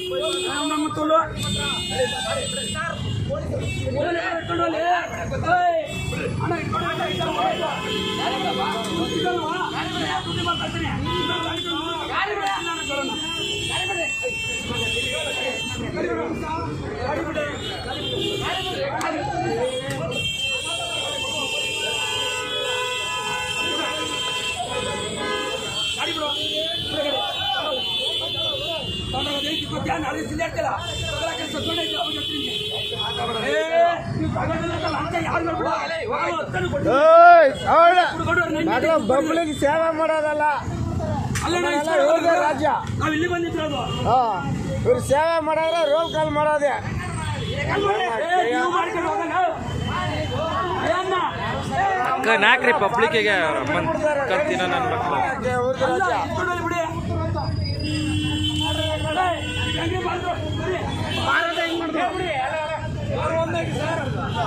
ನಮ್ಮ ತುಳು ಇಟ್ಕೊಂಡು ಹೋಗ್ಲಿ. ಏಯ್, ಅಣ್ಣ, ಇಟ್ಕೊಂಡು ಹೋಗ್ಲಿ, ಇಟ್ಕೊಂಡು ಹೋಗ್ಲಿ. ಗೊತ್ತಿಲ್ವಾ? ಸುದ್ದಿ ಮಾತಾಡ್ತೀನಿ. ಗಾಡಿ ಬಿಡು. ನಾನು ಕೇಳೋಣ. ಗಾಡಿ ಬಿಡು. ಗಾಡಿ ಬಿಡು. ಗಾಡಿ ಬಿಡು. ಗಾಡಿ ಬಿಡು. ಗಾಡಿ ಬಿಡು. ಬಿಡು ಗಾಡಿ. ತಗೊಂಡೋಗೋದು ಏನ್ ಕಿತ್ಕೊತ್ಯಾ? ನಾಳೆ ಸಿಲ್ಲಿ ಹಾಕ್ತಿಲ್ಲ. ತಗೊಳ ಕೆಲ್ಸ ತಗೊಂಡೋಯ್ತು, ಅವ್ನ್ ಜೊತೆ ನಿಂಗೆ. ಏ, ನೀವ್ ತಗೊಂಡಿಲ್ಲ, ಲಂಚ ಯಾರ್ ಮೇಲ್ ಬಿಡು? ನಾನು ಹತ್ತನ್ನು ಕೊಡ್ತೀನಿ. ಕೊಡು, ಕೊಡು, ನನ್ ಜೊತೆ ಕೊಡು. ಬಬ್ಲಿಗೆ ಸೇವೆ ಮಾಡೋದಲ್ಲ ಅಲ್ಲೇ ನಾವು ಅದನ್ನೆಲ್ಲ ಇಸ್ಕೊಂಡು ಇವ್ರದೇ ಹೋಗೋದು. ರಾಜ್ಯ. ನಾವ್ ಇಲ್ಲಿ ಬಂದಿಟ್ಟಿರೋದು ಹಾ ಇವ್ರು ಸೇವೆ ಮಾಡಿದ್ರೆ ರೋಲ್ ಕಾಲ್ ಮಾಡೋದೇ ಏ, ನೀವು ಮಾಡ್ಕೊಂಡು ಹೋಗಲ್ಲ ಏನ್ನ? ಅಕ್ಕ ನಾಕ್ರಿ ಪಬ್ಲಿಕ್ಕಿಗೆ ಅವ್ರ ಅಮ್ಮನ್ ಕತ್ತಿನ ನನ್ನ ಮಕ್ಕಳು ಇವ್ರದ್ದು ಅಲ್ಲ, ರಾಜ್ಯ ಇಸ್ಕೊಂಡು ಹೋಗ್ಲಿ ಬಿಡಿ. ಏ, ಈಗ ಹಂಗೆ ಮಾಡ್ರು, ಬಿಡಿ. ಮಾರೋದೇ ಹಿಂಗ್ ಮಾಡ್ರು. ಬಿಡಿ. ಯಾರು ಒಂದಾಗಿ ಸರ್.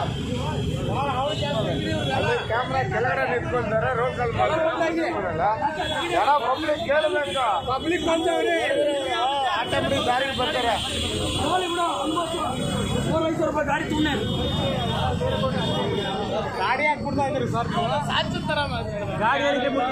ಅಲ್ಲಿ ಕ್ಯಾಮ್ರಾ ಕೆಳಗಡೆ ನಿಂತ್ಕೊಂತಾರೆ ರೋಲ್ ಕಾಲ್ ಮಾಡೋಲ್ಲ ಜನ ಪಬ್ಲಿಕ್ ಕೇಳಬೇಕು ಪಬ್ಲಿಕ್ ಬಂದವ್ರಿ ಆಟ ಬಿಡಿ ದಾರಿಗೆ ಬರ್ತಾರೆ ತಗೊಳ್ಳಿ ಬಿಡು, ಒಂಬತ್ತು, ಮೂವತ್ತೈದು ರೂಪಾಯಿ ಗಾಡಿ ಸುಮ್ಮನೆ ಗಾಡಿ ಹಾಕ್ಬಿಡ್ತಾ ಇದ್ರಿ ಸರ್ ಗಾಡಿ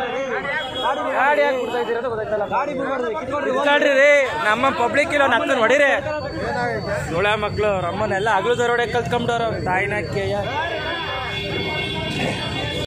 ಯಾಕೆ ಬಿಡ್ತಾ ಇದ್ದೀರ ಗೊತ್ತಾಯ್ತಲ್ಲ ಗಾಡಿ ಕಿತ್ಕೊಳ್ರಿ ರೀ ನಮ್ಮ ಪಬ್ಲಿಕ್ ಇಲ್ಲ ನತ್ತನ ಹೊಡಿರಿ ಸುಳ ಮಕ್ಳು ಅವ್ರ ಅಮ್ಮನೆಲ್ಲ ಅಗಲು ದರೋಡೆ ಕಲ್ತ್ಕೊಂಬಿಟ್ಟವ್ರ ತಾಯಿನ ಕೇಯ